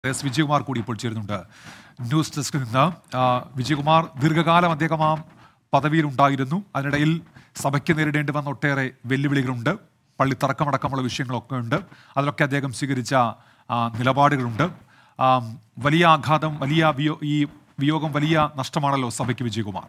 S Vijayakumar കൂടി ഇപ്പോൾ ചേരുന്നുണ്ട് ന്യൂസ് ഡെസ്കിൽ നിന്ന് ആ, വിജയകുമാർ ദീർഘകാലം അദ്ദേഹം ആ പദവിയിലുണ്ടായിരുന്നു അതിനിടയിൽ സഭയ്ക്ക് നേരിടേണ്ടി വന്ന ഒട്ടേറെ വെല്ലുവിളികളുണ്ട് പള്ളി തർക്കമടക്കമുള്ള വിഷയങ്ങളൊക്കെ ഉണ്ട് അതിലൊക്കെ അദ്ദേഹം സ്വീകരിച്ച ആ, നിലപാടുകളുണ്ട് ആ, വലിയ ആഘാതം വലിയ വിയോ ഈ വിയോഗം വലിയ നഷ്ടമാണല്ലോ സഭയ്ക്ക് വിജയകുമാർ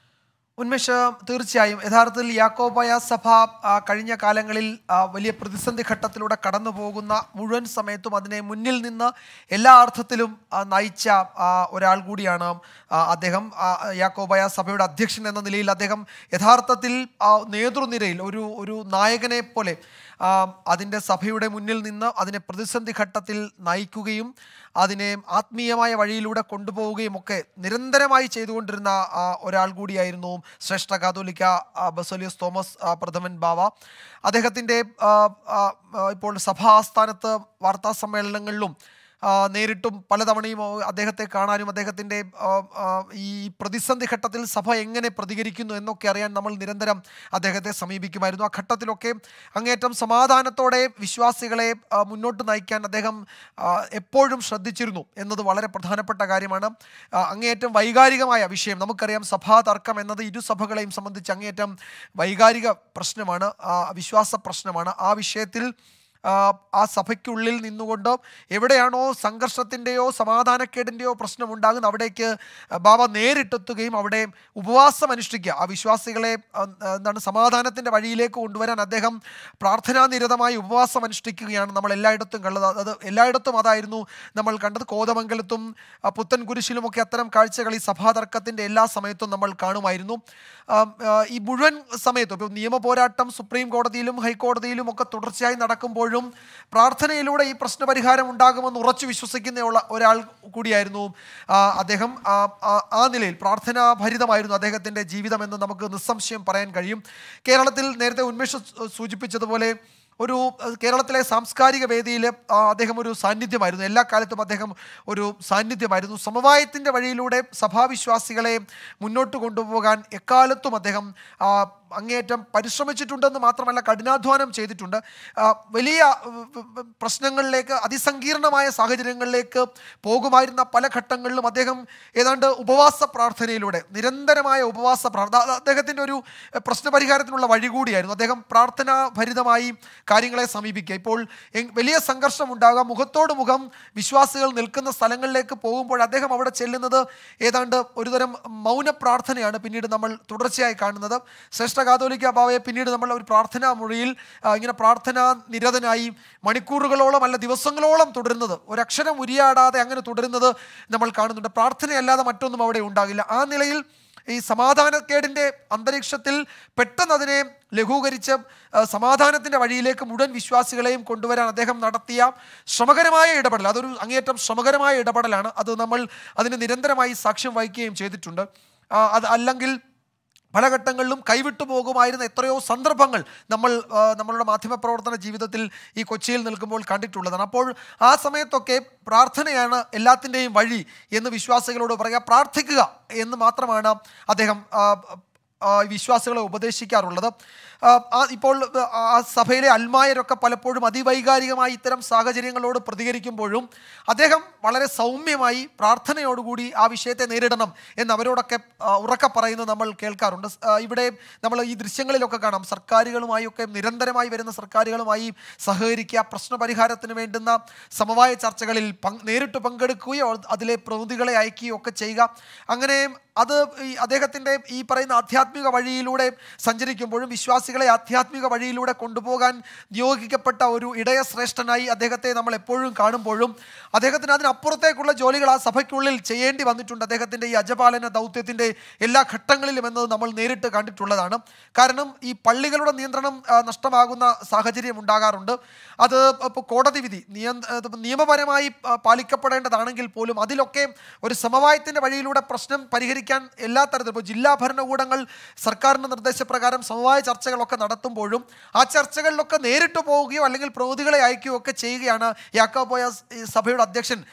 ഉന്മേഷ് തീർച്ചയായും യഥാർത്ഥത്തിൽ യാക്കോബായ സഭ ആ, കഴിഞ്ഞ കാലങ്ങളിൽ ആ, വലിയ പ്രതിസന്ധി ഘട്ടത്തിലൂടെ കടന്നു പോകുന്ന മുഴുവൻ സമയത്തും അതിനെ മുന്നിൽ നിന്ന് എല്ലാ അർത്ഥത്തിലും ആ, നയിച്ച ആ, ഒരാൾ കൂടിയാണ് ആ, അദ്ദേഹം ആ, യാക്കോബായ സഭയുടെ അധ്യക്ഷൻ എന്ന നിലയിൽ അദ്ദേഹം യഥാർത്ഥത്തിൽ ആ, നേതൃനിരയിൽ ഒരു ഒരു നായകനെ പോലെ ആ, അതിൻ്റെ സഭയുടെ മുന്നിൽ നിന്ന് അതിനെ പ്രതിസന്ധി ഘട്ടത്തിൽ നയിക്കുകയും അതിനെ ആത്മീയമായ വഴിയിലൂടെ കൊണ്ടുപോവുകയും ഒക്കെ നിരന്തരമായി ചെയ്തുകൊണ്ടിരുന്ന ആ, ഒരാൾ കൂടിയായിരുന്നു ശ്രേഷ്ഠ കാതോലിക്ക ആ, ബസോലിയസ് തോമസ് ആ, പ്രഥമൻ ബാവ അദ്ദേഹത്തിൻ്റെ ആ, ആ, ആ, ഇപ്പോൾ സഭാ ആസ്ഥാനത്ത് വാർത്താ സമ്മേളനങ്ങളിലും ആ, നേരിട്ടും പലതവണയും ആ, അദ്ദേഹത്തെ കാണാനും അദ്ദേഹത്തിൻ്റെ ആ, ആ, ഈ പ്രതിസന്ധി ഘട്ടത്തിൽ സഭ എങ്ങനെ പ്രതികരിക്കുന്നു എന്നൊക്കെ അറിയാൻ നമ്മൾ നിരന്തരം അദ്ദേഹത്തെ സമീപിക്കുമായിരുന്നു ആ ഘട്ടത്തിലൊക്കെ അങ്ങേറ്റം സമാധാനത്തോടെ വിശ്വാസികളെ ആ, മുന്നോട്ട് നയിക്കാൻ അദ്ദേഹം ആ, എപ്പോഴും ശ്രദ്ധിച്ചിരുന്നു എന്നത് വളരെ പ്രധാനപ്പെട്ട കാര്യമാണ് ആ, അങ്ങേയറ്റം വൈകാരികമായ വിഷയം നമുക്കറിയാം സഭാ തർക്കം എന്നത് ഇരു സഭകളെയും സംബന്ധിച്ച് അങ്ങേയറ്റം വൈകാരിക പ്രശ്നമാണ് ആ, വിശ്വാസ പ്രശ്നമാണ് ആ വിഷയത്തിൽ ആ, ആ സഭയ്ക്കുള്ളിൽ നിന്നുകൊണ്ട് എവിടെയാണോ സംഘർഷത്തിൻ്റെയോ സമാധാനക്കേടിൻ്റെയോ പ്രശ്നമുണ്ടാകുന്നത് അവിടേക്ക് ബാബ നേരിട്ടെത്തുകയും അവിടെ ഉപവാസം അനുഷ്ഠിക്കുക ആ വിശ്വാസികളെ ആ, എന്താണ് സമാധാനത്തിൻ്റെ വഴിയിലേക്ക് കൊണ്ടുവരാൻ അദ്ദേഹം പ്രാർത്ഥനാനിരതമായി ഉപവാസം അനുഷ്ഠിക്കുകയാണ് നമ്മൾ എല്ലായിടത്തും കണ്ടത് അത് എല്ലായിടത്തും അതായിരുന്നു നമ്മൾ കണ്ടത് കോതമംഗലത്തും ആ, പുത്തൻകുരിശിലുമൊക്കെ അത്തരം കാഴ്ചകൾ ഈ സഭാതർക്കത്തിൻ്റെ എല്ലാ സമയത്തും നമ്മൾ കാണുമായിരുന്നു ആ, ആ, ഈ മുഴുവൻ സമയത്തും ഇപ്പോൾ നിയമ പോരാട്ടം സുപ്രീം കോടതിയിലും ഹൈക്കോടതിയിലും ഒക്കെ തുടർച്ചയായി നടക്കുമ്പോഴും പ്രാർത്ഥനയിലൂടെ ഈ പ്രശ്നപരിഹാരം ഉണ്ടാകുമെന്ന് ഉറച്ചു വിശ്വസിക്കുന്ന ഉള്ള ഒരാൾ കൂടിയായിരുന്നു ആ, അദ്ദേഹം ആ, ആ, ആ നിലയിൽ പ്രാർത്ഥനാഭരിതമായിരുന്നു അദ്ദേഹത്തിൻ്റെ ജീവിതം എന്ന് നമുക്ക് നിസ്സംശയം പറയാൻ കഴിയും കേരളത്തിൽ നേരത്തെ ഉന്മേഷ് സൂ- സൂചിപ്പിച്ചതുപോലെ ഒരു അഹ് കേരളത്തിലെ സാംസ്കാരിക വേദിയിൽ ആ, അദ്ദേഹം ഒരു സാന്നിധ്യമായിരുന്നു എല്ലാ കാലത്തും അദ്ദേഹം ഒരു സാന്നിധ്യമായിരുന്നു സമവായത്തിൻ്റെ വഴിയിലൂടെ സഭാവിശ്വാസികളെ മുന്നോട്ട് കൊണ്ടുപോകാൻ എക്കാലത്തും അദ്ദേഹം ആ, അങ്ങേയറ്റം പരിശ്രമിച്ചിട്ടുണ്ടെന്ന് മാത്രമല്ല കഠിനാധ്വാനം ചെയ്തിട്ടുണ്ട് ആ, വലിയ ഉം, ഉം, പ്രശ്നങ്ങളിലേക്ക് അതിസങ്കീർണമായ സാഹചര്യങ്ങളിലേക്ക് പോകുമായിരുന്ന പല ഘട്ടങ്ങളിലും അദ്ദേഹം ഏതാണ്ട് ഉപവാസ പ്രാർത്ഥനയിലൂടെ നിരന്തരമായ ഉപവാസ പ്രാർത്ഥന അത് അദ്ദേഹത്തിൻ്റെ ഒരു എഹ്, പ്രശ്നപരിഹാരത്തിനുള്ള വഴി കൂടിയായിരുന്നു അദ്ദേഹം പ്രാർത്ഥനാ ഭരിതമായി കാര്യങ്ങളെ സമീപിക്കുക ഇപ്പോൾ എങ്- വലിയ സംഘർഷം ഉണ്ടാകുക മുഖത്തോട് മുഖം വിശ്വാസികൾ നിൽക്കുന്ന സ്ഥലങ്ങളിലേക്ക് പോകുമ്പോൾ അദ്ദേഹം അവിടെ ചെല്ലുന്നത് ഏതാണ്ട് ഒരുതരം മൗന പ്രാർത്ഥനയാണ് പിന്നീട് നമ്മൾ തുടർച്ചയായി കാണുന്നത് ശ്രേഷ്ഠ കാതോലിക്ക ബാവയെ പിന്നീട് നമ്മൾ ഒരു പ്രാർത്ഥനാ മുറിയിൽ ആ, ഇങ്ങനെ പ്രാർത്ഥനാ നിരതനായി മണിക്കൂറുകളോളം അല്ല ദിവസങ്ങളോളം തുടരുന്നത് ഒരക്ഷരം ഉരിയാടാതെ അങ്ങനെ തുടരുന്നത് നമ്മൾ കാണുന്നുണ്ട് പ്രാർത്ഥനയല്ലാതെ മറ്റൊന്നും അവിടെ ഉണ്ടാകില്ല ആ നിലയിൽ ഈ സമാധാനക്കേടിൻ്റെ അന്തരീക്ഷത്തിൽ പെട്ടെന്ന് അതിനെ ലഘൂകരിച്ച് ആ, സമാധാനത്തിൻ്റെ വഴിയിലേക്ക് മുഴുവൻ വിശ്വാസികളെയും കൊണ്ടുവരാൻ അദ്ദേഹം നടത്തിയ ശ്രമകരമായ ഇടപെടൽ അതൊരു അങ്ങേയറ്റം ശ്രമകരമായ ഇടപെടലാണ് അത് നമ്മൾ അതിന് നിരന്തരമായി സാക്ഷ്യം വഹിക്കുകയും ചെയ്തിട്ടുണ്ട് ആ, അത് അല്ലെങ്കിൽ പല ഘട്ടങ്ങളിലും കൈവിട്ടു പോകുമായിരുന്ന എത്രയോ സന്ദർഭങ്ങൾ നമ്മൾ ആ, നമ്മളുടെ മാധ്യമപ്രവർത്തന ജീവിതത്തിൽ ഈ കൊച്ചിയിൽ നിൽക്കുമ്പോൾ കണ്ടിട്ടുള്ളതാണ് അപ്പോൾ ആ സമയത്തൊക്കെ പ്രാർത്ഥനയാണ് എല്ലാത്തിൻ്റെയും വഴി എന്ന് വിശ്വാസികളോട് പറയുക പ്രാർത്ഥിക്കുക എന്ന് മാത്രമാണ് അദ്ദേഹം ആ, ആ, വിശ്വാസികളെ ഉപദേശിക്കാറുള്ളത് ആ, ആ ഇപ്പോൾ ആ സഭയിലെ അൽമായരൊക്കെ പലപ്പോഴും അതിവൈകാരികമായി ഇത്തരം സാഹചര്യങ്ങളോട് പ്രതികരിക്കുമ്പോഴും അദ്ദേഹം വളരെ സൗമ്യമായി പ്രാർത്ഥനയോടുകൂടി ആ വിഷയത്തെ നേരിടണം എന്ന് അവരോടൊക്കെ ആ, ഉറക്കെ പറയുന്നത് നമ്മൾ കേൾക്കാറുണ്ട് ആ, ഇവിടെ നമ്മൾ ഈ ദൃശ്യങ്ങളിലൊക്കെ കാണാം സർക്കാരുകളുമായി ഒക്കെ നിരന്തരമായി വരുന്ന സർക്കാരുകളുമായി സഹകരിക്കുക പ്രശ്നപരിഹാരത്തിന് വേണ്ടുന്ന സമവായ ചർച്ചകളിൽ പങ്ക് നേരിട്ട് പങ്കെടുക്കുകയോ അതിലെ പ്രതിനിധികളെ അയക്കുകയോ ഒക്കെ ചെയ്യുക അങ്ങനെ അത് ഈ അദ്ദേഹത്തിൻ്റെ ഈ പറയുന്ന ആധ്യാത്മിക വഴിയിലൂടെ സഞ്ചരിക്കുമ്പോഴും വിശ്വാസികളെ ആധ്യാത്മിക വഴിയിലൂടെ കൊണ്ടുപോകാൻ നിയോഗിക്കപ്പെട്ട ഒരു ഇടയശ്രേഷ്ഠനായി അദ്ദേഹത്തെ നമ്മൾ എപ്പോഴും കാണുമ്പോഴും അദ്ദേഹത്തിന് അതിനപ്പുറത്തേക്കുള്ള ജോലികൾ ആ സഭയ്ക്കുള്ളിൽ ചെയ്യേണ്ടി വന്നിട്ടുണ്ട് അദ്ദേഹത്തിൻ്റെ ഈ അജപാലന ദൗത്യത്തിൻ്റെ എല്ലാ ഘട്ടങ്ങളിലും എന്നത് നമ്മൾ നേരിട്ട് കണ്ടിട്ടുള്ളതാണ് കാരണം ഈ പള്ളികളുടെ നിയന്ത്രണം ആ, നഷ്ടമാകുന്ന സാഹചര്യം ഉണ്ടാകാറുണ്ട് അത് ഇപ്പോൾ കോടതി വിധി നിയന്ത്ര ഇത് നിയമപരമായി ആ, പാലിക്കപ്പെടേണ്ടതാണെങ്കിൽ പോലും അതിലൊക്കെ ഒരു സമവായത്തിൻ്റെ വഴിയിലൂടെ പ്രശ്നം പരിഹരിക്കാൻ എല്ലാ തരത്തിലും ഇപ്പോൾ ജില്ലാ ഭരണകൂടങ്ങൾ സർക്കാരിൻ്റെ നിർദ്ദേശപ്രകാരം സമവായ ചർച്ചകളൊക്കെ നടത്തുമ്പോഴും ആ ചർച്ചകളിലൊക്കെ നേരിട്ട് പോവുകയോ അല്ലെങ്കിൽ പ്രതിനിധികളെ അയക്കുകയോ ഒക്കെ ചെയ്യുകയാണ് യാക്കോബോയ സ്- ഈ സഭയുടെ അധ്യക്ഷൻ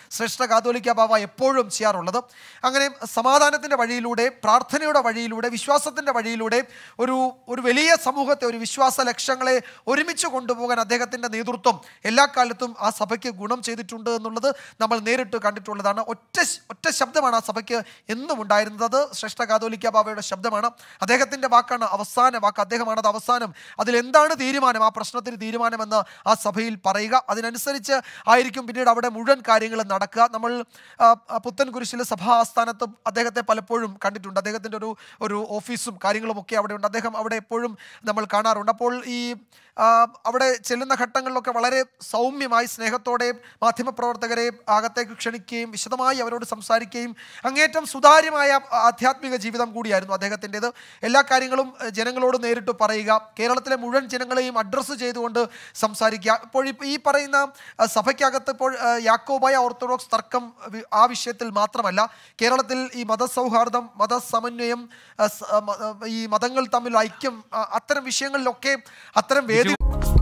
ശ്രേഷ്ഠ കാതോലിക്ക ബാബ എപ്പോഴും ചെയ്യാറുള്ളത് അങ്ങനെ സമാധാനത്തിൻ്റെ വഴിയിലൂടെ പ്രാർത്ഥനയുടെ വഴിയിലൂടെ വിശ്വാസത്തിൻ്റെ വഴിയിലൂടെ ഒരു ഒരു വലിയ സമൂഹത്തെ ഒരു വിശ്വാസ ലക്ഷ്യങ്ങളെ ഒരുമിച്ച് കൊണ്ടുപോകാൻ അദ്ദേഹത്തിൻ്റെ നേതൃത്വം എല്ലാ കാലത്തും ആ സഭയ്ക്ക് ഗുണം ചെയ്തിട്ടുണ്ട് എന്നുള്ളത് നമ്മൾ നേരിട്ട് കണ്ടിട്ടുള്ളതാണ് ഒറ്റ ഒറ്റ ശബ്ദമാണ് ആ സഭയ്ക്ക് എന്നും ഉണ്ടായിരുന്നത് അത് ശ്രേഷ്ഠ കാതോലിക്ക ബാബയുടെ ശബ്ദമാണ് അദ്ദേഹത്തിൻ്റെ വാക്കാണ് അവസാന വാക്ക് അദ്ദേഹമാണ് അത് അവസാനം അതിൽ എന്താണ് തീരുമാനം ആ പ്രശ്നത്തിന് തീരുമാനമെന്ന് ആ സഭയിൽ പറയുക അതിനനുസരിച്ച് ആയിരിക്കും പിന്നീട് അവിടെ മുഴുവൻ കാര്യങ്ങളും നടക്കുക നമ്മൾ ആ, ആ, പുത്തൻ കുരിശിലെ സഭാ ആസ്ഥാനത്തും അദ്ദേഹത്തെ പലപ്പോഴും കണ്ടിട്ടുണ്ട് അദ്ദേഹത്തിൻ്റെ ഒരു ഒരു ഓഫീസും കാര്യങ്ങളും ഒക്കെ അവിടെ ഉണ്ട് അദ്ദേഹം അവിടെ എപ്പോഴും നമ്മൾ കാണാറുണ്ട് അപ്പോൾ ഈ ആ, അവിടെ ചെല്ലുന്ന ഘട്ടങ്ങളിലൊക്കെ വളരെ സൗമ്യമായി സ്നേഹത്തോടെ മാധ്യമപ്രവർത്തകരെ അകത്തേക്ക് ക്ഷണിക്കുകയും വിശദമായി അവരോട് സംസാരിക്കുകയും അങ്ങേറ്റം സുതാര്യമായ ആധ്യാത്മിക ജീവിതം കൂടിയായിരുന്നു അദ്ദേഹത്തിൻ്റെത് എല്ലാ കാര്യങ്ങളും ഏഹ്, ജനങ്ങളോട് നേരിട്ട് പറയുക കേരളത്തിലെ മുഴുവൻ ജനങ്ങളെയും അഡ്രസ്സ് ചെയ്തുകൊണ്ട് സംസാരിക്കുക ഇപ്പോൾ ഈ- ഈ പറയുന്ന ആ, സഭയ്ക്കകത്ത് ഇപ്പോൾ ആ, യാക്കോബായ ഓർത്തഡോക്സ് തർക്കം വി- ആ വിഷയത്തിൽ മാത്രമല്ല കേരളത്തിൽ ഈ മതസൗഹാർദ്ദം മതസമന്വയം ആ, സ- ആ, മ- ആ, ഈ മതങ്ങൾ തമ്മിൽ ഐക്യം ആ, അത്തരം വിഷയങ്ങളിലൊക്കെ അത്തരം വേദി